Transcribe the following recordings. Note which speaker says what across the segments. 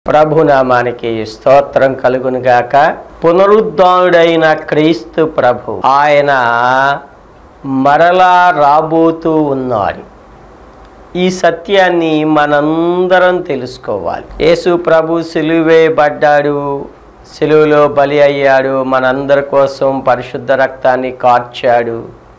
Speaker 1: ప్రభునామానికి స్తోత్రం కలుగును గాక పునరుద్ధానుడైన క్రీస్తు ప్రభు ఆయన మరలా రాబోతూ ఉన్నాడు ఈ సత్యాన్ని మనందరం తెలుసుకోవాలి యేసు ప్రభు సిలువేయబడ్డాడు సిలువలో బలి అయ్యాడు మనందరి కోసం పరిశుద్ధ రక్తాన్ని కార్చాడు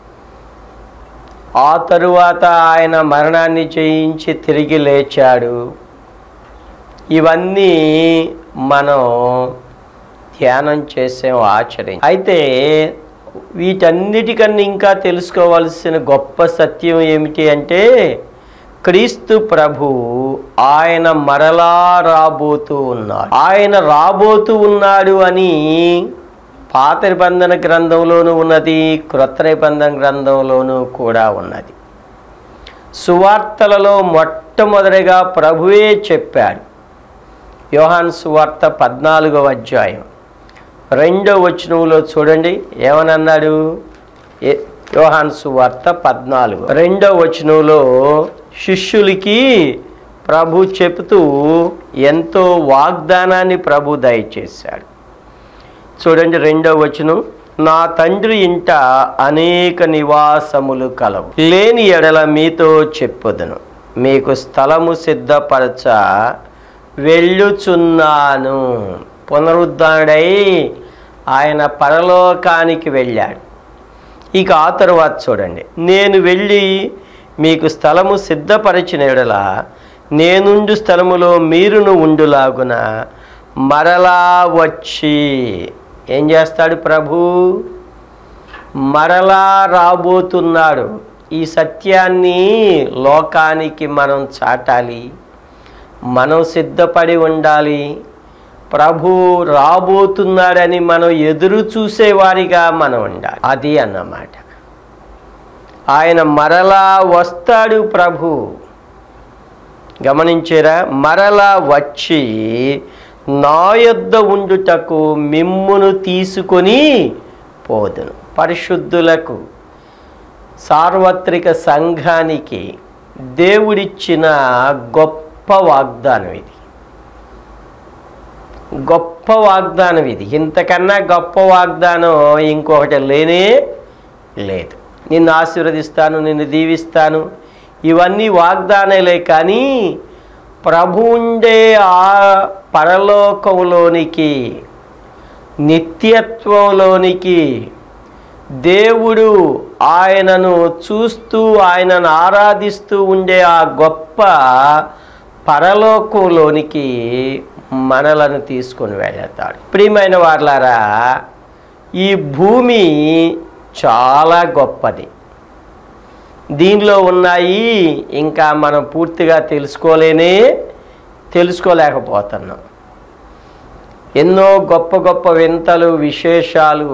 Speaker 1: ఆ తరువాత ఆయన మరణాన్ని జయించి తిరిగి లేచాడు ఇవన్నీ మనం ధ్యానం చేసాం ఆచరి అయితే వీటన్నిటికన్నా ఇంకా తెలుసుకోవాల్సిన గొప్ప సత్యం ఏమిటి అంటే క్రీస్తు ప్రభు ఆయన మరలా రాబోతూ ఉన్నాడు ఆయన రాబోతూ ఉన్నాడు అని పాత నిబంధన గ్రంథంలోనూ ఉన్నది క్రొత్త నిబంధన గ్రంథంలోనూ కూడా ఉన్నది సువార్తలలో మొట్టమొదటిగా ప్రభువే చెప్పాడు యోహాన్ సువార్త పద్నాలుగవ అధ్యాయం రెండో వచనంలో చూడండి ఏమనన్నాడు ఏ- యోహాన్ సువార్త పద్నాలుగు రెండో వచనంలో శిష్యులకి ప్రభు చెబుతూ ఎంతో వాగ్దానాన్ని ప్రభు దయచేశాడు చూడండి రెండో వచనం నా తండ్రి ఇంట అనేక నివాసములు కలవు లేని ఎడల మీతో చెప్పుదును మీకు స్థలము సిద్ధపరచ వెళ్ళుచున్నాను పునరుద్ధరణై ఆయన పరలోకానికి వెళ్ళాడు ఇక ఆ తరువాత చూడండి నేను వెళ్ళి మీకు స్థలము సిద్ధపరిచిన ఎడల నేనుండు స్థలములో మీరును ఉండులాగున మరలా వచ్చి ఏం చేస్తాడు ప్రభు మరలా రాబోతున్నాడు ఈ సత్యాన్ని లోకానికి మనం చాటాలి మనం సిద్ధపడి ఉండాలి ప్రభు రాబోతున్నాడని మనం ఎదురు చూసేవారిగా మనం ఉండాలి అది అన్నమాట ఆయన మరలా వస్తాడు ప్రభు గమనించారా మరలా వచ్చి నా యొద్ద ఉండుటకు మిమ్మును తీసుకొని పోదును పరిశుద్ధులకు సార్వత్రిక సంఘానికి దేవుడిచ్చిన గొప్ప వాగ్దానం ఇది గొప్ప వాగ్దానం ఇది ఇంతకన్నా గొప్ప వాగ్దానం ఇంకొకటి లేనే లేదు నిన్ను ఆశీర్వదిస్తాను నిన్ను దీవిస్తాను ఇవన్నీ వాగ్దానాలే కానీ ప్రభు ఉండే ఆ పరలోకంలోనికి నిత్యత్వంలోనికి దేవుడు ఆయనను చూస్తూ ఆయనను ఆరాధిస్తూ ఉండే ఆ గొప్ప పరలోకంలోనికి మనలను తీసుకొని వెళతాడు ప్రియమైన వాళ్ళారా ఈ భూమి చాలా గొప్పది దీనిలో ఉన్నాయి ఇంకా మనం పూర్తిగా తెలుసుకోలేనే తెలుసుకోలేకపోతున్నాం ఎన్నో గొప్ప గొప్ప వింతలు విశేషాలు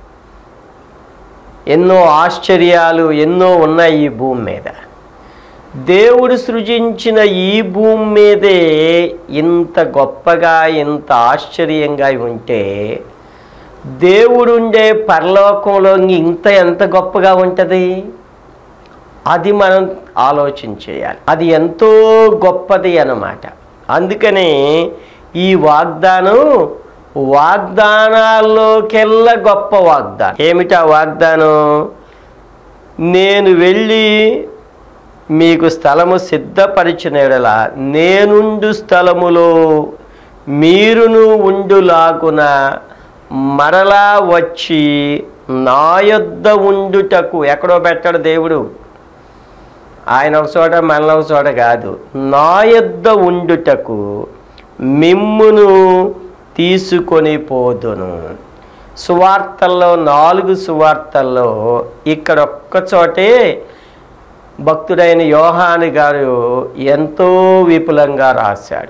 Speaker 1: ఎన్నో ఆశ్చర్యాలు ఎన్నో ఉన్నాయి ఈ భూమి మీద దేవుడు సృజించిన ఈ భూమి మీదే ఇంత గొప్పగా ఇంత ఆశ్చర్యంగా ఉంటే దేవుడుండే పరలోకంలో ఇంత ఎంత గొప్పగా ఉంటుంది అది మనం ఆలోచించేయాలి అది ఎంతో గొప్పది అన్నమాట అందుకనే ఈ వాగ్దానం వాగ్దానాల్లోకెల్లా గొప్ప వాగ్దానం ఏమిటా వాగ్దానం నేను వెళ్ళి మీకు స్థలము సిద్ధపరిచిన ఎడల నేనుండు స్థలములో మీరును ఉండులాగున మరలా వచ్చి నా యొద్ద ఉండుటకు ఎక్కడో పెట్టాడు దేవుడు ఆయన ఒక చోట మనలో ఒక చోట కాదు నా యొద్ద ఉండుటకు మిమ్మును తీసుకొని పోదును సువార్తల్లో నాలుగు సువార్తల్లో ఇక్కడ ఒక్క చోటే భక్తుడైన యోహాను గారు ఎంతో విపులంగా రాశాడు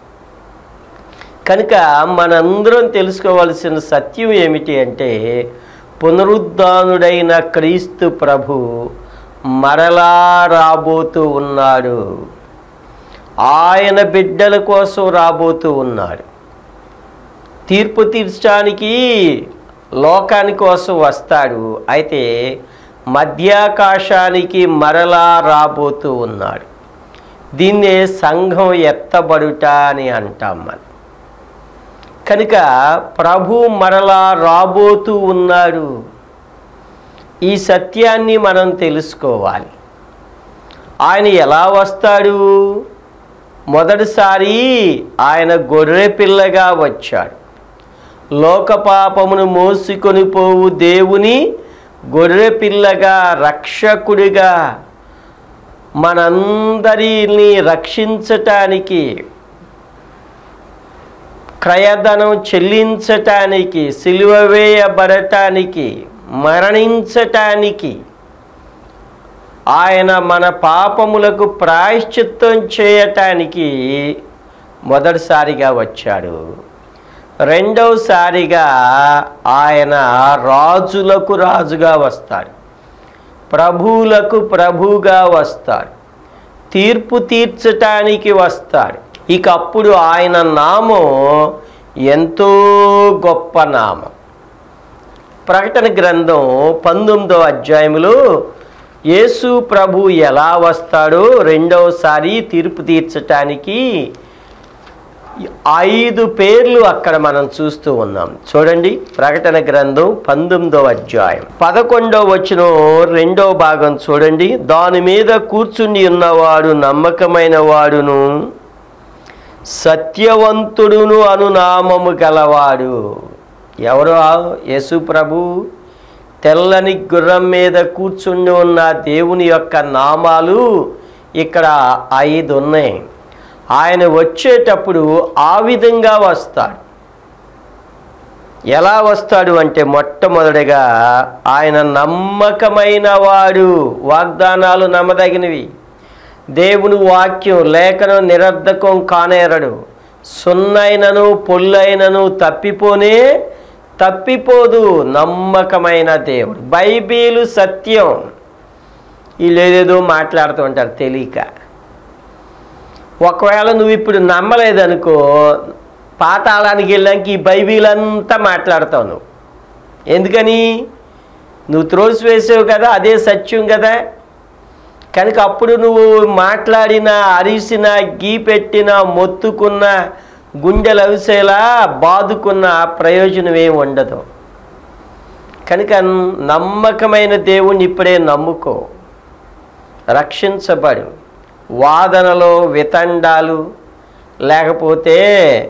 Speaker 1: కనుక మనందరం తెలుసుకోవాల్సిన సత్యం ఏమిటి అంటే పునరుద్ధానుడైన క్రీస్తు ప్రభు మరలా రాబోతూ ఉన్నాడు ఆయన బిడ్డల కోసం రాబోతూ ఉన్నాడు తీర్పు తీర్చడానికి లోకాని కోసం వస్తాడు అయితే మధ్యాకాశానికి మరలా రాబోతూ ఉన్నాడు దీన్నే సంఘం ఎత్తబడుట అని అంటాం మనం కనుక ప్రభు మరలా రాబోతూ ఉన్నాడు ఈ సత్యాన్ని మనం తెలుసుకోవాలి ఆయన ఎలా వస్తాడు మొదటిసారి ఆయన గొర్రె పిల్లగా వచ్చాడు లోక పాపమును మోసుకొని పోవు దేవుని గొర్రె పిల్లగా రక్షకుడిగా మనందరిని రక్షించటానికి క్రయధనం చెల్లించటానికి సిలువ వేయబడటానికి మరణించటానికి ఆయన మన పాపములకు ప్రాయశ్చిత్తం చేయటానికి మొదటిసారిగా వచ్చాడు రెండవసారిగా ఆయన రాజులకు రాజుగా వస్తాడు ప్రభువులకు ప్రభుగా వస్తాడు తీర్పు తీర్చటానికి వస్తాడు ఇక అప్పుడు ఆయన నామం ఎంతో గొప్ప నామం ప్రకటన గ్రంథం పంతొమ్మిదో అధ్యాయంలో యేసు ప్రభు ఎలా వస్తాడో రెండవసారి తీర్పు తీర్చటానికి ఐదు పేర్లు అక్కడ మనం చూస్తూ ఉన్నాం చూడండి ప్రకటన గ్రంథం పంతొమ్మిదో అధ్యాయం పదకొండో వచ్చిన రెండో భాగం చూడండి దాని మీద కూర్చుని ఉన్నవాడు నమ్మకమైన వాడును సత్యవంతుడును అనునామము గలవాడు ఎవరు ఆ యేసు ప్రభు తెల్లని గుర్రం మీద కూర్చుని ఉన్న దేవుని యొక్క నామాలు ఇక్కడ ఐదు ఉన్నాయి ఆయన వచ్చేటప్పుడు ఆ విధంగా వస్తాడు ఎలా వస్తాడు అంటే మొట్టమొదటిగా ఆయన నమ్మకమైన వాడు వాగ్దానాలు నమ్మదగినవి దేవుని వాక్యం లేఖనం నిరర్ధకం కానేరడు సున్నైనను పొల్లైనను తప్పిపోనే తప్పిపోదు నమ్మకమైన దేవుడు బైబిలు సత్యం వీళ్ళేదేదో మాట్లాడుతూ ఉంటారు తెలియక ఒకవేళ నువ్వు ఇప్పుడు నమ్మలేదనుకో పాతాళానికి వెళ్ళాక ఈ బైబిల్ అంతా మాట్లాడతావు నువ్వు ఎందుకని నువ్వు త్రోసివేసావు కదా అదే సత్యం కదా కనుక అప్పుడు నువ్వు మాట్లాడిన అరిసిన గీ పెట్టిన మొత్తుకున్న గుండెలు అవిసేలా బాదుకున్న ప్రయోజనం ఏమి ఉండదు కనుక నమ్మకమైన దేవుణ్ణి ఇప్పుడే నమ్ముకో రక్షించబడు వాదనలో వితండాలు లేకపోతే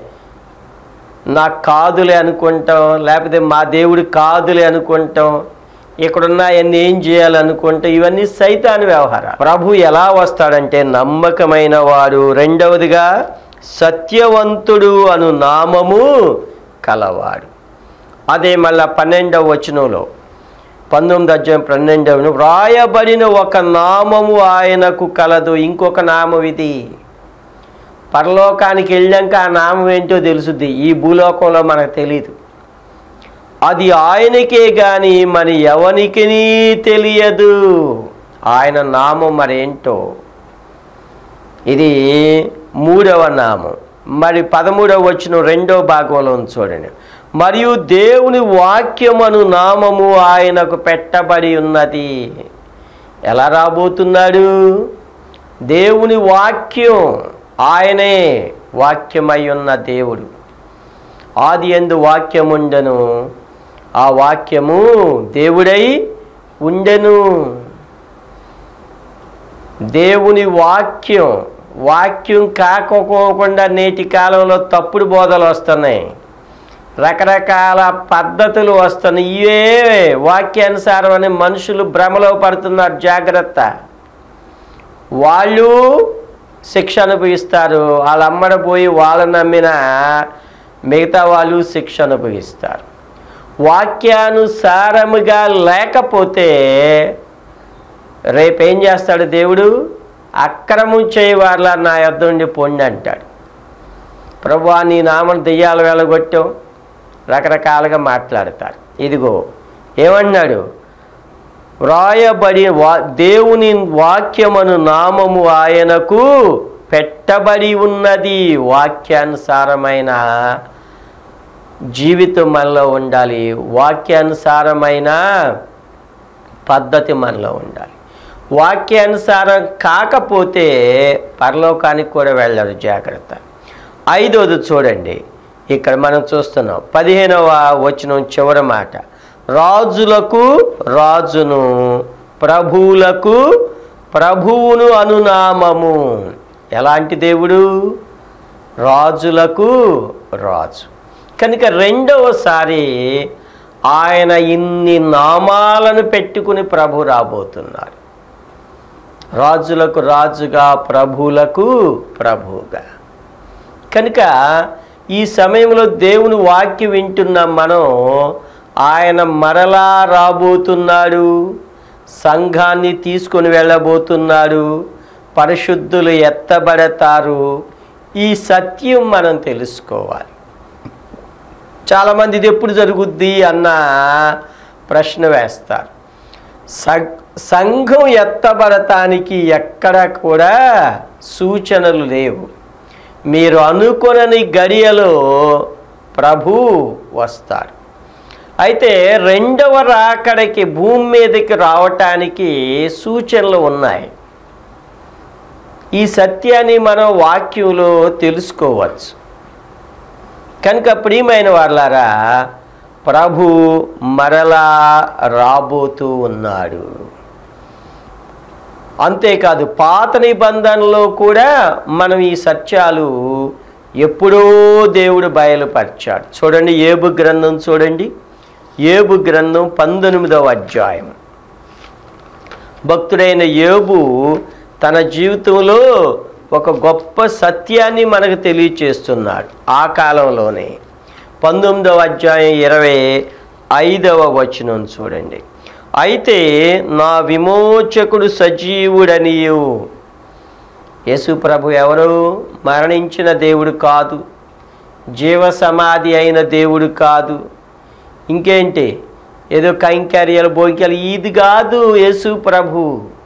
Speaker 1: నాకు కాదులే అనుకుంటాం లేకపోతే మా దేవుడు కాదులే అనుకుంటాం ఇక్కడున్న అన్ని ఏం చేయాలనుకుంటే ఇవన్నీ సైతాన్ వ్యవహారం ప్రభు ఎలా వస్తాడంటే నమ్మకమైన వాడు రెండవదిగా సత్యవంతుడు అను నామము కలవాడు అదే మళ్ళా పన్నెండవ వచనంలో పంతొమ్మిది అధ్యాయం పన్నెండవ వ్రాయబడిన ఒక నామము ఆయనకు కలదు ఇంకొక నామం ఇది పరలోకానికి వెళ్ళాక ఆ నామం ఏంటో తెలుసుద్ది ఈ భూలోకంలో మనకు తెలియదు అది ఆయనకే గాని మరి ఎవనికి తెలియదు ఆయన నామం మరేంటో ఇది మూడవ నామం మరి పదమూడవ వచ్చిన రెండో భాగంలో ఉంది చూడండి మరియు దేవుని వాక్యమను నామము ఆయనకు పెట్టబడి ఉన్నది ఎలా రాబోతున్నాడు దేవుని వాక్యం ఆయనే వాక్యమై ఉన్న దేవుడు ఆది ఎందు వాక్యముండెను ఆ వాక్యము దేవుడై ఉండెను దేవుని వాక్యం వాక్యం కాకపోకుండా నేటి కాలంలో తప్పుడు బోధలు వస్తున్నాయి రకరకాల పద్ధతులు వస్తున్నాయి ఇవే వాక్యానుసారం అని మనుషులు భ్రమలో పడుతున్నారు జాగ్రత్త వాళ్ళు శిక్ష అనుభవిస్తారు వాళ్ళ అమ్మడ పోయి వాళ్ళ నమ్మిన మిగతా వాళ్ళు శిక్ష అనుభవిస్తారు వాక్యానుసారముగా లేకపోతే రేపేం చేస్తాడు దేవుడు అక్రమం చేయవాళ్ళ నా యొద్ద నుండి పొండి అంటాడు ప్రభు నీ నామను దెయ్యాలు వెళ్ళగొట్టాం రకరకాలుగా మాట్లాడతారు ఇదిగో ఏమన్నాడు వ్రాయబడి వా దేవుని వాక్యమను నామము ఆయనకు పెట్టబడి ఉన్నది వాక్యానుసారమైన జీవితం మనలో ఉండాలి వాక్యానుసారమైన పద్ధతి మనలో ఉండాలి వాక్యానుసారం కాకపోతే పరలోకానికి కూడా వెళ్ళరు జాగ్రత్త ఐదోది చూడండి ఇక్కడ మనం చూస్తున్నాం పదిహేనవ వచనం చివరి మాట రాజులకు రాజును ప్రభువులకు ప్రభువును అనునామము ఎలాంటి దేవుడు రాజులకు రాజు కనుక రెండవసారి ఆయన ఇన్ని నామాలను పెట్టుకుని ప్రభు రాబోతున్నారు రాజులకు రాజుగా ప్రభువులకు ప్రభువుగా కనుక ఈ సమయంలో దేవుని వాక్యం వింటున్న మనం ఆయన మరలా రాబోతున్నాడు సంఘాన్ని తీసుకొని వెళ్ళబోతున్నాడు పరిశుద్ధులు ఎత్తబడతారు ఈ సత్యం మనం తెలుసుకోవాలి చాలామంది ఇది ఎప్పుడు జరుగుద్ది అన్న ప్రశ్న వేస్తారు స- సంఘం ఎత్తబడటానికి ఎక్కడ కూడా సూచనలు లేవు మీరు అనుకొనని గడియలో ప్రభు వస్తాడు అయితే రెండవ రాకడకి భూమి మీదకి రావటానికి సూచనలు ఉన్నాయి ఈ సత్యాన్ని మనం వాక్యంలో తెలుసుకోవచ్చు కనుక ప్రియమైన వాళ్ళారా ప్రభు మరలా రాబోతూ ఉన్నాడు అంతేకాదు పాత నిబంధనలో కూడా మనం ఈ సత్యాలు ఎప్పుడో దేవుడు బయలుపరిచాడు చూడండి ఏబు గ్రంథం చూడండి ఏబు గ్రంథం పంతొమ్మిదవ అధ్యాయం భక్తుడైన ఏబు తన జీవితంలో ఒక గొప్ప సత్యాన్ని మనకు తెలియచేస్తున్నాడు ఆ కాలంలోనే పంతొమ్మిదవ అధ్యాయం ఇరవై ఐదవ వచనం చూడండి అయితే నా విమోచకుడు సజీవుడనియు యేసు ప్రభు ఎవరు మరణించిన దేవుడు కాదు జీవ సమాధి అయిన దేవుడు కాదు ఇంకేంటి ఏదో కైంకర్యాలు భోగ్యాలు ఇది కాదు యేసు ప్రభు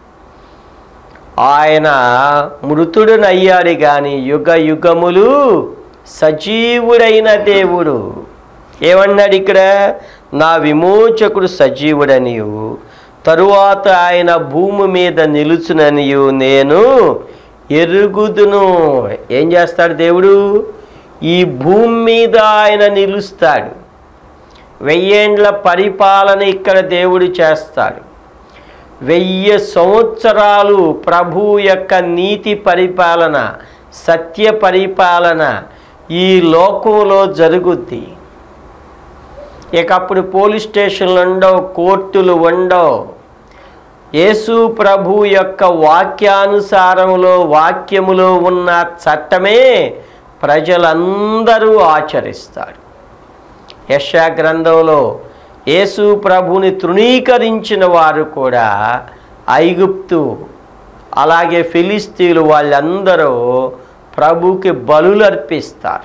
Speaker 1: ఆయన మృతుడునయ్యాడు గాని యుగ యుగములు సజీవుడైన దేవుడు ఏమన్నాడు ఇక్కడ నా విమోచకుడు సజీవుడనియు తరువాత ఆయన భూమి మీద నిలుచుననియు నేను ఎరుగుదును ఏం చేస్తాడు దేవుడు ఈ భూమి మీద ఆయన నిలుస్తాడు వెయ్యేండ్ల పరిపాలన ఇక్కడ దేవుడు చేస్తాడు వెయ్యి సంవత్సరాలు ప్రభు యొక్క నీతి పరిపాలన సత్య పరిపాలన ఈ లోకంలో జరుగుద్ది ఇక అప్పుడు పోలీస్ స్టేషన్లు ఉండవు కోర్టులు ఉండవు యేసు ప్రభు యొక్క వాక్యానుసారంలో వాక్యములో ఉన్న చట్టమే ప్రజలందరూ ఆచరిస్తారు యశా గ్రంథంలో యేసు ప్రభుని తృణీకరించిన వారు కూడా ఐగుప్తు అలాగే ఫిలిస్తీన్లు వాళ్ళందరూ ప్రభుకి బలులు అర్పిస్తారు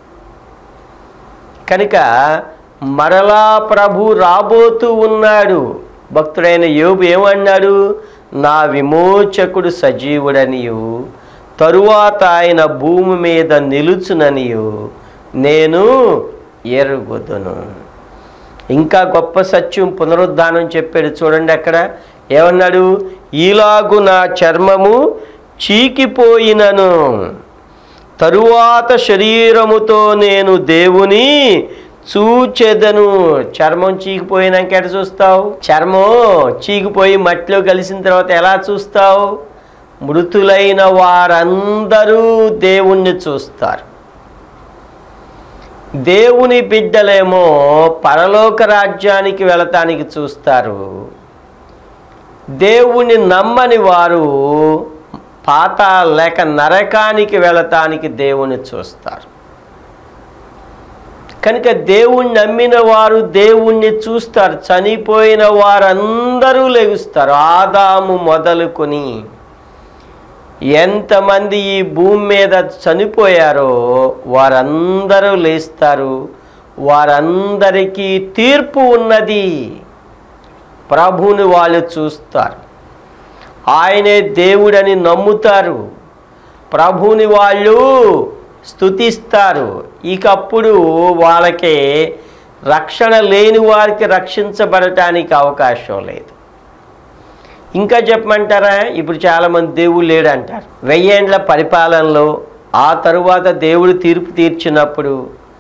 Speaker 1: కనుక మరలా ప్రభు రాబోతూ ఉన్నాడు భక్తుడైన యోబు ఏమన్నాడు నా విమోచకుడు సజీవుడనియు తరువాత ఆయన భూమి మీద నిలుచుననియు నేను ఎరుగుదును ఇంకా గొప్ప సత్యం పునరుద్ధానం చెప్పాడు చూడండి అక్కడ ఏమన్నాడు ఈలాగు నా చర్మము చీకిపోయినను తరువాత శరీరముతో నేను దేవుని చూచెదను చర్మం చీకిపోయినాక ఎట చూస్తావు చర్మం చీకిపోయి మట్టిలో కలిసిన తర్వాత ఎలా చూస్తావు మృతులైన వారందరూ దేవుణ్ణి చూస్తారు దేవుని బిడ్డలేమో పరలోక రాజ్యానికి వెళతానికి చూస్తారు దేవుణ్ణి నమ్మని వారు పాత లేక నరకానికి వెళతానికి దేవుని చూస్తారు కనుక దేవుణ్ణి నమ్మిన వారు దేవుణ్ణి చూస్తారు చనిపోయిన వారందరూ లెగుస్తారు ఆదాము మొదలుకొని ఎంతమంది ఈ భూమి మీద చనిపోయారో వారందరూ లేస్తారు వారందరికీ తీర్పు ఉన్నది ప్రభుని వాళ్ళు చూస్తారు ఆయనే దేవుడని నమ్ముతారు ప్రభుని వాళ్ళు స్తుతిస్తారు ఇకప్పుడు వాళ్ళకి రక్షణ లేని వారికి రక్షించబడటానికి అవకాశం లేదు ఇంకా చెప్పమంటారా ఇప్పుడు చాలామంది దేవుడు లేడు అంటారు వెయ్యేండ్ల పరిపాలనలో ఆ తరువాత దేవుడు తీర్పు తీర్చినప్పుడు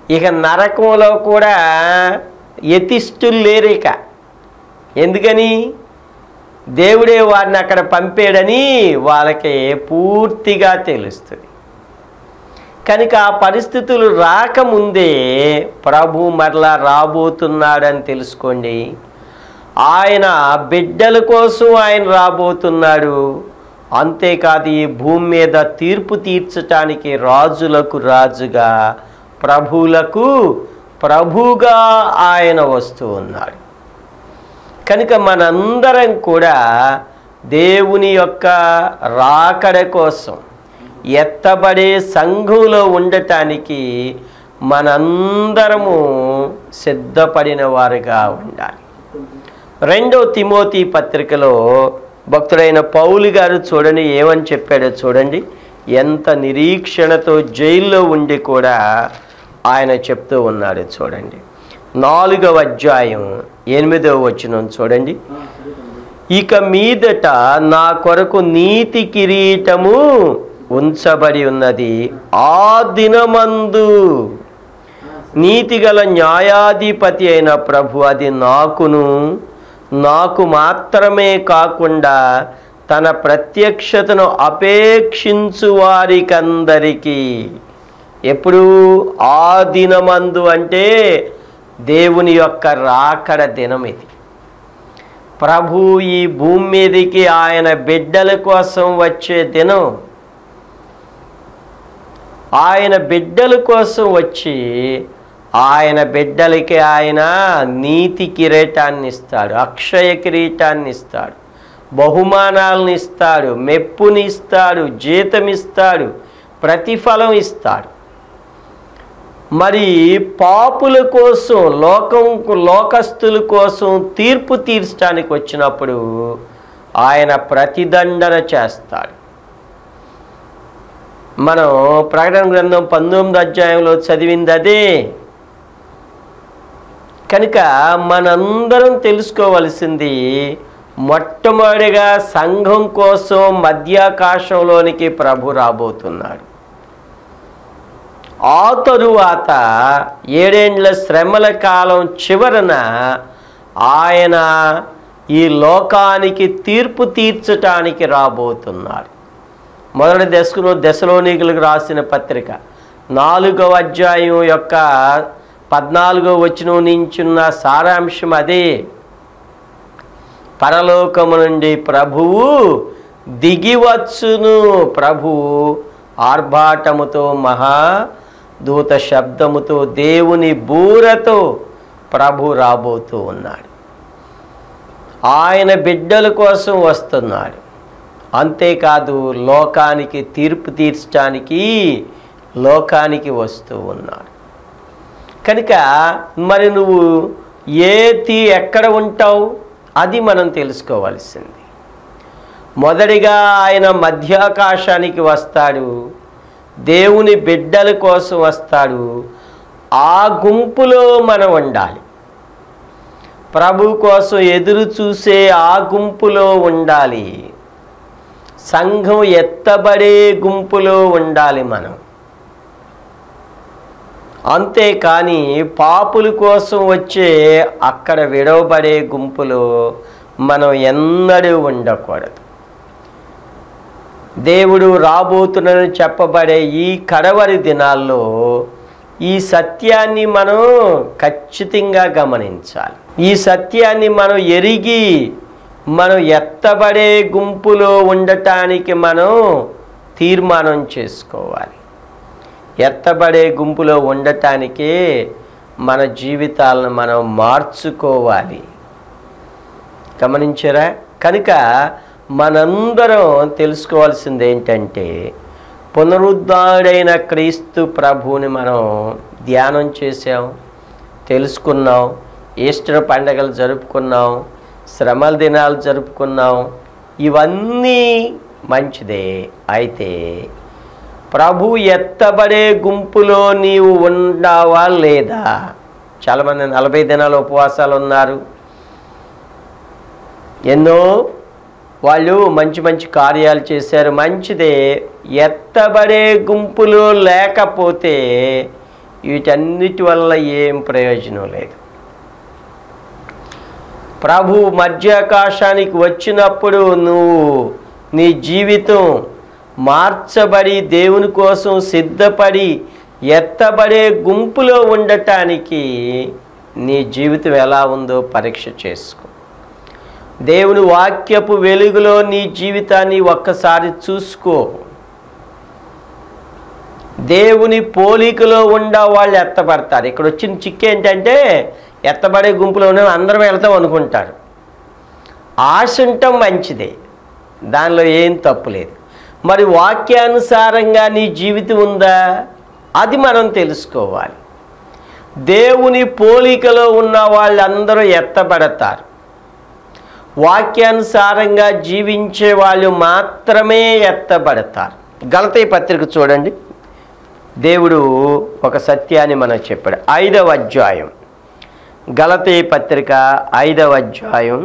Speaker 1: ఇక నరకంలో కూడా యతిష్ఠులు లేరు ఇక ఎందుకని దేవుడే వారిని అక్కడ పంపాడని వాళ్ళకి పూర్తిగా తెలుస్తుంది కనుక ఆ పరిస్థితులు రాకముందే ప్రభు మరలా రాబోతున్నాడని తెలుసుకోండి ఆయన బిడ్డల కోసం ఆయన రాబోతున్నాడు అంతేకాదు ఈ భూమి మీద తీర్పు తీర్చటానికి రాజులకు రాజుగా ప్రభువులకు ప్రభుగా ఆయన వస్తూ ఉన్నాడు కనుక మనందరం కూడా దేవుని యొక్క రాకడ కోసం ఎత్తబడే సంఘంలో ఉండటానికి మనందరము సిద్ధపడిన వారుగా ఉండాలి రెండో తిమోతి పత్రికలో భక్తుడైన పౌలు గారు చూడండి ఏమని చెప్పాడో చూడండి ఎంత నిరీక్షణతో జైల్లో ఉండి కూడా ఆయన చెప్తూ ఉన్నాడు చూడండి నాలుగవ అధ్యాయం ఎనిమిదవ వచనం చూడండి ఇక మీదట నా కొరకు నీతి కిరీటము ఉంచబడి ఉన్నది ఆ దినమందు నీతిగల న్యాయాధిపతి అయిన ప్రభు అది నాకును నాకు మాత్రమే కాకుండా తన ప్రత్యక్షతను అపేక్షించు వారికందరికీ ఎప్పుడు ఆ దినమందు అంటే దేవుని యొక్క రాకడ దినం ఇది ప్రభు ఈ భూమి మీదకి ఆయన బిడ్డల కోసం వచ్చే దినం ఆయన బిడ్డల కోసం వచ్చి ఆయన బిడ్డలకి ఆయన నీతి కిరీటాన్ని ఇస్తాడు అక్షయ కిరీటాన్ని ఇస్తాడు బహుమానాలను ఇస్తాడు మెప్పుని ఇస్తాడు జీతం ఇస్తాడు ప్రతిఫలం ఇస్తాడు మరి పాపుల కోసం లోకం లోకస్తుల కోసం తీర్పు తీర్చడానికి వచ్చినప్పుడు ఆయన ప్రతిదండన చేస్తాడు మనం ప్రకటన గ్రంథం పంతొమ్మిది అధ్యాయంలో చదివింది అదే కనుక మనందరం తెలుసుకోవలసింది మొట్టమొదటిగా సంఘం కోసం మధ్యాకాశంలోనికి ప్రభు రాబోతున్నాడు ఆ తరువాత ఏడేండ్ల శ్రమల కాలం చివరన ఆయన ఈ లోకానికి తీర్పు తీర్చటానికి రాబోతున్నాడు మొదటి దశలో దశలోనికులకు రాసిన పత్రిక నాలుగవ అధ్యాయం యొక్క పద్నాలుగో వచనం నుంచున్న సారాంశం అదే పరలోకము నుండి ప్రభువు దిగివచ్చును ప్రభువు ఆర్భాటముతో మహా దూత శబ్దముతో దేవుని బూరతో ప్రభు రాబోతూ ఉన్నాడు ఆయన బిడ్డల కోసం వస్తున్నాడు అంతేకాదు లోకానికి తీర్పు తీర్చడానికి లోకానికి వస్తూ ఉన్నాడు కనుక మరి నువ్వు ఏ తీ ఎక్కడ ఉంటావు అది మనం తెలుసుకోవాల్సింది మొదటిగా ఆయన మధ్యాకాశానికి వస్తాడు దేవుని బిడ్డల కోసం వస్తాడు ఆ గుంపులో మనం ఉండాలి ప్రభు కోసం ఎదురు చూసే ఆ గుంపులో ఉండాలి సంఘం ఎత్తబడే గుంపులో ఉండాలి మనం అంతేకాని పాపుల కోసం వచ్చే అక్కడ విడవబడే గుంపులో మనం ఎన్నడూ ఉండకూడదు దేవుడు రాబోతున్నని చెప్పబడే ఈ కడవరి దినాల్లో ఈ సత్యాన్ని మనం ఖచ్చితంగా గమనించాలి ఈ సత్యాన్ని మనం ఎరిగి మనం ఎత్తబడే గుంపులో ఉండటానికి మనం తీర్మానం చేసుకోవాలి ఎత్తబడే గుంపులో ఉండటానికే మన జీవితాలను మనం మార్చుకోవాలి గమనించారా కనుక మనందరం తెలుసుకోవాల్సింది ఏంటంటే పునరుద్ధారుడైన క్రీస్తు ప్రభువుని మనం ధ్యానం చేసాం తెలుసుకున్నాం ఈస్టర్ పండగలు జరుపుకున్నాం శ్రమల దినాలు జరుపుకున్నాం ఇవన్నీ మంచిదే అయితే ప్రభు ఎత్తబడే గుంపులో నీవు ఉండావా లేదా చాలామంది నలభై దినాలు ఉపవాసాలు ఉన్నారు ఎన్నో వాళ్ళు మంచి మంచి కార్యాలు చేశారు మంచిదే ఎత్తబడే గుంపులో లేకపోతే వీటన్నిటి వల్ల ఏం ప్రయోజనం లేదు ప్రభు మధ్యాకాశానికి వచ్చినప్పుడు నువ్వు నీ జీవితం మార్చబడి దేవుని కోసం సిద్ధపడి ఎత్తబడే గుంపులో ఉండటానికి నీ జీవితం ఎలా ఉందో పరీక్ష చేసుకో దేవుని వాక్యపు వెలుగులో నీ జీవితాన్ని ఒక్కసారి చూసుకో దేవుని పోలికలో ఉండ వాళ్ళు ఎత్తబడతారు ఇక్కడ వచ్చిన చిక్కు ఏంటంటే ఎత్తబడే గుంపులోనే అందరం వెళ్తాం అనుకుంటారు ఆశ ఉండటం మంచిదే దానిలో ఏం తప్పు లేదు మరి వాక్యానుసారంగా నీ జీవితం ఉందా అది మనం తెలుసుకోవాలి దేవుని పోలికలో ఉన్న వాళ్ళందరూ ఎత్తబడతారు వాక్యానుసారంగా జీవించే వాళ్ళు మాత్రమే ఎత్తబడతారు గలతీ పత్రిక చూడండి దేవుడు ఒక సత్యాన్ని మనకు చెప్పాడు ఐదవ అధ్యాయం గలతీ పత్రిక ఐదవ అధ్యాయం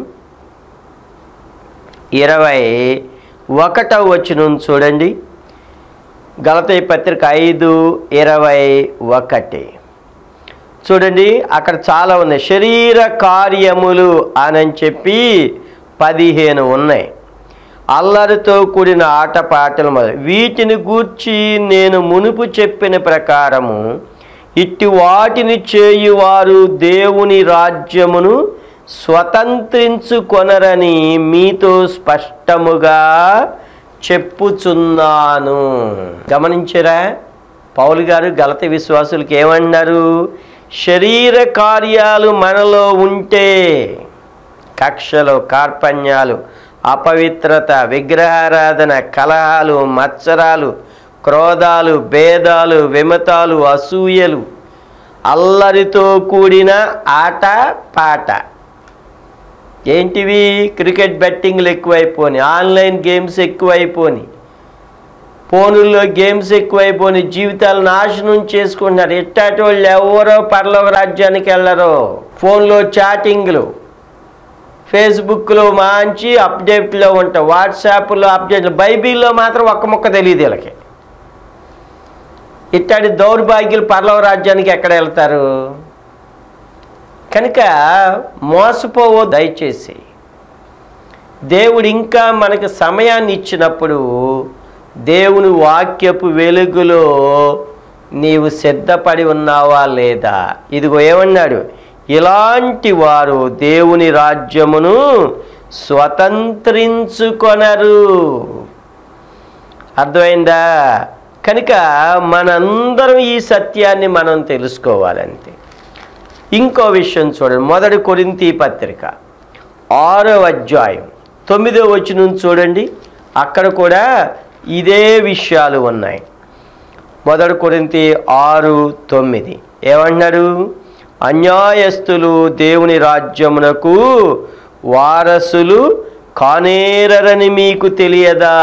Speaker 1: ఇరవై ఒకటవ వచనం చూడండి గలతీ పత్రిక ఐదు ఇరవై ఒకటి చూడండి అక్కడ చాలా ఉన్నాయి శరీర కార్యములు అని చెప్పి పదిహేను ఉన్నాయి అల్లరితో కూడిన ఆటపాటలు మొదలు వీటిని గూర్చి నేను మునుపు చెప్పిన ప్రకారము ఇట్టి వాటిని చేయువారు దేవుని రాజ్యమును స్వతంత్రించుకొనరని మీతో స్పష్టముగా చెప్పుచున్నాను గమనించరా పౌలు గారు గలత విశ్వాసులకి ఏమన్నారు శరీర కార్యాలు మనలో ఉంటే కక్షలు కార్పణ్యాలు అపవిత్రత విగ్రహారాధన కలహాలు మత్సరాలు క్రోధాలు భేదాలు విమతాలు అసూయలు అల్లరితో కూడిన ఆట పాట ఏంటివి క్రికెట్ బెట్టింగ్లు ఎక్కువైపోని ఆన్లైన్ గేమ్స్ ఎక్కువైపోని ఫోనుల్లో గేమ్స్ ఎక్కువైపోని జీవితాలు నాశనం చేసుకుంటున్నారు ఎట్టాటి వాళ్ళు ఎవరో పరలోక రాజ్యానికి వెళ్ళరు ఫోన్లో చాటింగ్లు ఫేస్బుక్లో మంచి అప్డేట్లో ఉంటాయి వాట్సాప్లో అప్డేట్లు బైబిల్లో మాత్రం ఒక్క ముక్క తెలియదు వీళ్ళకి ఇట్లాంటి దౌర్భాగ్యులు పర్లవ రాజ్యానికి ఎక్కడ వెళ్తారు కనుక మోసపోవో దయచేసి దేవుడు ఇంకా మనకి సమయాన్ని ఇచ్చినప్పుడు దేవుని వాక్యపు వెలుగులో నీవు సిద్ధపడి ఉన్నావా లేదా ఇదిగో ఏమన్నాడు ఇలాంటి వారు దేవుని రాజ్యమును స్వతంత్రించుకొనరు అర్థమైందా కనుక మనందరం ఈ సత్యాన్ని మనం తెలుసుకోవాలంతే ఇంకో విషయం చూడండి మొదటి కొరింతి పత్రిక ఆరో అధ్యాయం తొమ్మిదో వచనం చూడండి అక్కడ కూడా ఇదే విషయాలు ఉన్నాయి మొదటి కొరింతి ఆరు తొమ్మిది ఏమన్నాడు అన్యాయస్తులు దేవుని రాజ్యమునకు వారసులు కానేరని మీకు తెలియదా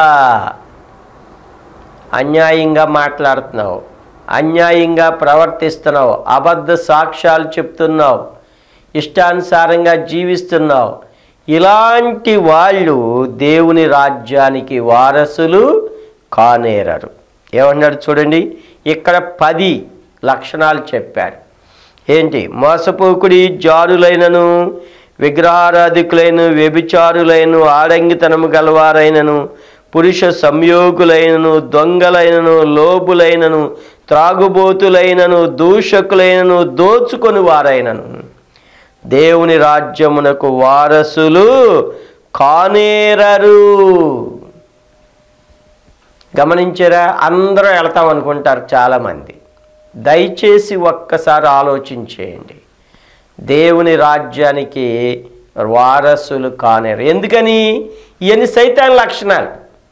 Speaker 1: అన్యాయంగా మాట్లాడుతున్నావు అన్యాయంగా ప్రవర్తిస్తున్నావు అబద్ధ సాక్ష్యాలు చెప్తున్నావు ఇష్టానుసారంగా జీవిస్తున్నావు ఇలాంటి వాళ్ళు దేవుని రాజ్యానికి వారసులు కానేరరు ఏమన్నాడు చూడండి ఇక్కడ పది లక్షణాలు చెప్పాడు ఏంటి మోసపోకుడి జారులైనను విగ్రహారాధికులైన వ్యభిచారులైన ఆడంగితనము గలవారైనను పురుష సంయోగులైనను దొంగలైనను లోబులైనను త్రాగుబోతులైనను దూషకులైనను దోచుకొని వారైనను దేవుని రాజ్యమునకు వారసులు కానేరరు గమనించారా అందరూ వెళ్తాం అనుకుంటారు చాలామంది దయచేసి ఒక్కసారి ఆలోచించేయండి దేవుని రాజ్యానికి వారసులు కానేరు ఎందుకని ఇవన్నీ సైతాన్ లక్షణాలు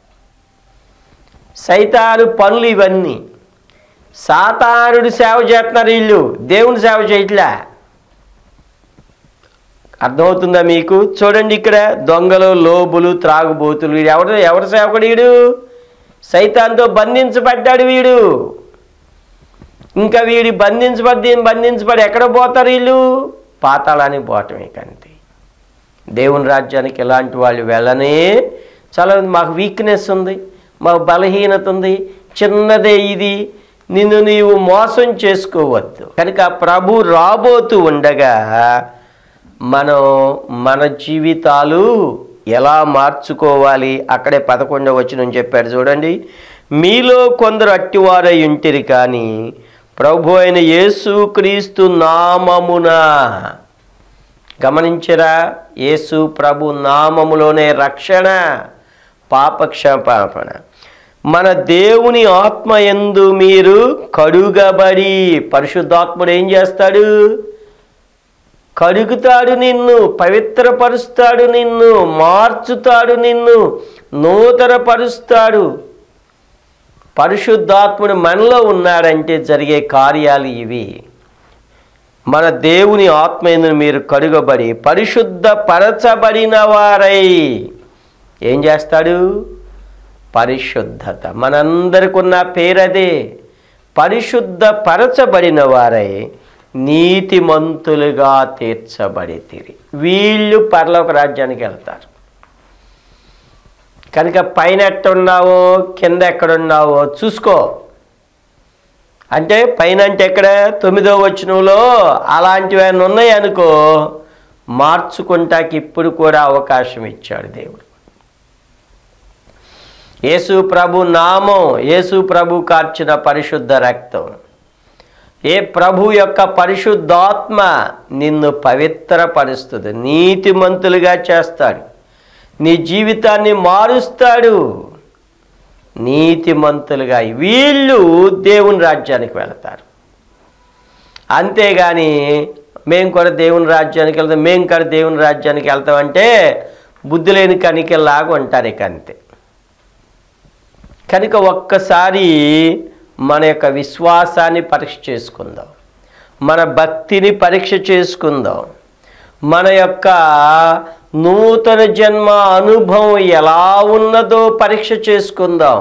Speaker 1: సైతాను పనులు ఇవన్నీ సాతానుడు సేవ చేస్తున్నారు వీళ్ళు దేవుని సేవ చేయట్లే అర్థమవుతుందా మీకు చూడండి ఇక్కడ దొంగలు లోబులు త్రాగుబోతులు వీడు ఎవరు ఎవరు సేవకుడు వీడు సైతాన్తో బంధించబడ్డాడు వీడు ఇంకా వీడి బంధించబడి బంధించబడి ఎక్కడ పోతారు వీళ్ళు పాతాళానికి పోవటమే కంతే దేవుని రాజ్యానికి ఇలాంటి వాళ్ళు వెళ్ళనే చాలా మాకు వీక్నెస్ ఉంది మాకు బలహీనత ఉంది చిన్నదే ఇది నిన్ను నీవు మోసం చేసుకోవద్దు కనుక ప్రభు రాబోతూ ఉండగా మనం మన జీవితాలు ఎలా మార్చుకోవాలి అక్కడే పదకొండవ వచనం చెప్పాడు చూడండి మీలో కొందరు అట్టివారై ఉంటిరి కానీ ప్రభు అయిన యేసు క్రీస్తు నామమున గమనించరా యేసు ప్రభు నామములోనే రక్షణ పాపక్షమాపణ మన దేవుని ఆత్మ ఎందు మీరు కడుగబడి పరిశుద్ధాత్ముడు ఏం చేస్తాడు కడుగుతాడు నిన్ను పవిత్రపరుస్తాడు నిన్ను మార్చుతాడు నిన్ను నూతనపరుస్తాడు పరిశుద్ధాత్ముడు మనలో ఉన్నాడంటే జరిగే కార్యాలు ఇవి మన దేవుని ఆత్మయందు మీరు కడుగబడి పరిశుద్ధ పరచబడిన వారై ఏం చేస్తాడు పరిశుద్ధత మనందరికి ఉన్న పేరదే పరిశుద్ధ పరచబడిన వారై నీతిమంతులుగా తీర్చబడితిరి వీళ్ళు పరలోక రాజ్యానికి వెళ్తారు కనుక పైన ఎట్టున్నావో కింద ఎక్కడున్నావో చూసుకో అంటే పైన అంటే ఎక్కడ తొమ్మిదో వచనంలో అలాంటివి ఏమైనా ఉన్నాయి అనుకో మార్చుకుంటాకి ఇప్పుడు కూడా అవకాశం ఇచ్చాడు దేవుడు యేసు ప్రభు నామం యేసు ప్రభు కార్చిన పరిశుద్ధ రక్తం ఏ ప్రభు యొక్క పరిశుద్ధాత్మ నిన్ను పవిత్రపరుస్తుంది నీతిమంతులుగా చేస్తాడు నీ జీవితాన్ని మారుస్తాడు నీతిమంతులుగా వీళ్ళు దేవుని రాజ్యానికి వెళతారు అంతేగాని మేము కూడా దేవుని రాజ్యానికి వెళ్తాం మేము కూడా దేవుని రాజ్యానికి వెళ్తామంటే బుద్ధి లేని కనికెల్లాగా ఉంటారు ఇక అంతే కనుక ఒక్కసారి మన యొక్క విశ్వాసాన్ని పరీక్ష చేసుకుందాం మన భక్తిని పరీక్ష చేసుకుందాం మన యొక్క నూతన జన్మ అనుభవం ఎలా ఉన్నదో పరీక్ష చేసుకుందాం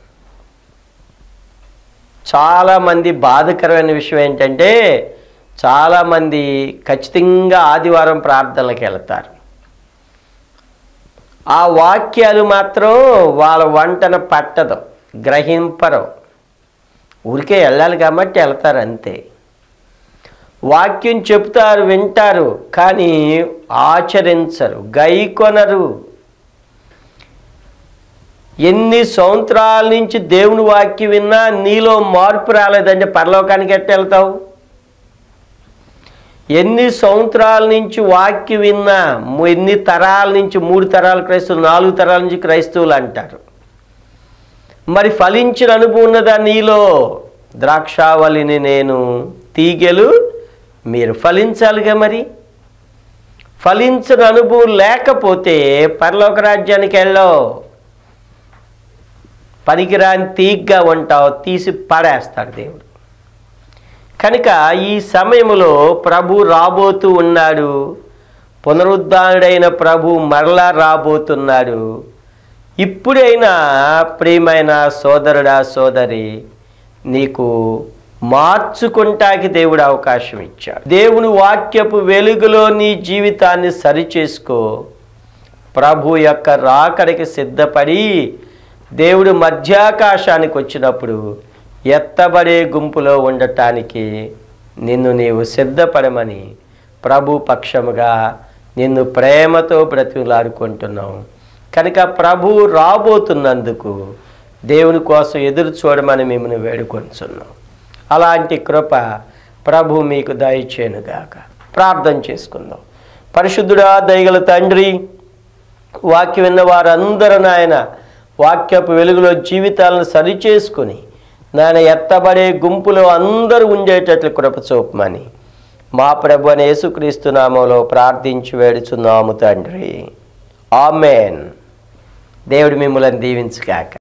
Speaker 1: చాలామంది బాధకరమైన విషయం ఏంటంటే చాలామంది ఖచ్చితంగా ఆదివారం ప్రార్థనలకు వెళ్తారు ఆ వాక్యాలు మాత్రం వాళ్ళ వంటన పట్టదు గ్రహింపరు ఊరికే వెళ్ళాలి కాబట్టి వెళ్తారు అంతే వాక్యం చెప్తారు వింటారు కానీ ఆచరించరు గైకొనరు ఎన్ని సంవత్సరాల నుంచి దేవుని వాక్యం విన్నా నీలో మార్పు రాలేదంటే పరలోకానికి ఎట్ట వెళ్తావు ఎన్ని సంవత్సరాల నుంచి వాక్యం విన్నా ము- ఎన్ని తరాల నుంచి మూడు తరాల క్రైస్తవులు నాలుగు తరాల నుంచి క్రైస్తవులు అంటారు మరి ఫలించిన అనుభవం ఉన్నదా నీలో ద్రాక్షావళిని నేను తీగెలు మీరు ఫలించాలిగా మరి ఫలించిన అనుభవం లేకపోతే పరలోక రాజ్యానికి వెళ్ళావు పనికిరాని తీగ్గా ఉంటావు తీసి పడేస్తాడు దేవుడు కనుక ఈ సమయంలో ప్రభు రాబోతూ ఉన్నాడు పునరుద్ధానుడైన ప్రభు మరలా రాబోతున్నాడు ఇప్పుడైనా ప్రియమైన సోదరుడా సోదరి నీకు మార్చుకుంటాకి దేవుడు అవకాశం ఇచ్చాడు దేవుని వాక్యపు వెలుగులో నీ జీవితాన్ని సరిచేసుకో ప్రభు యొక్క రాకడికి సిద్ధపడి దేవుడు మధ్యాకాశానికి వచ్చినప్పుడు ఎత్తబడే గుంపులో ఉండటానికి నిన్ను నీవు సిద్ధపడమని ప్రభు పక్షముగా నిన్ను ప్రేమతో బ్రతిలాడుకుంటున్నావు కనుక ప్రభు రాబోతున్నందుకు దేవుని కోసం ఎదురు చూడమని మిమ్మల్ని వేడుకొంచున్నాం అలాంటి కృప ప్రభు మీకు దయచేనుగాక ప్రార్థన చేసుకుందాం పరిశుద్ధుడా దయగల తండ్రి వాక్యం విన్న వారందరూ నాయన వాక్యపు వెలుగులో జీవితాలను సరిచేసుకుని నాయన ఎత్తబడే గుంపులో అందరూ ఉండేటట్లు కృప చూపమని మా ప్రభు అని యేసుక్రీస్తు నామంలో ప్రార్థించి వేడుచున్నాము తండ్రి ఆమెన్ దేవుడు మిమ్మల్ని దీవించుగాక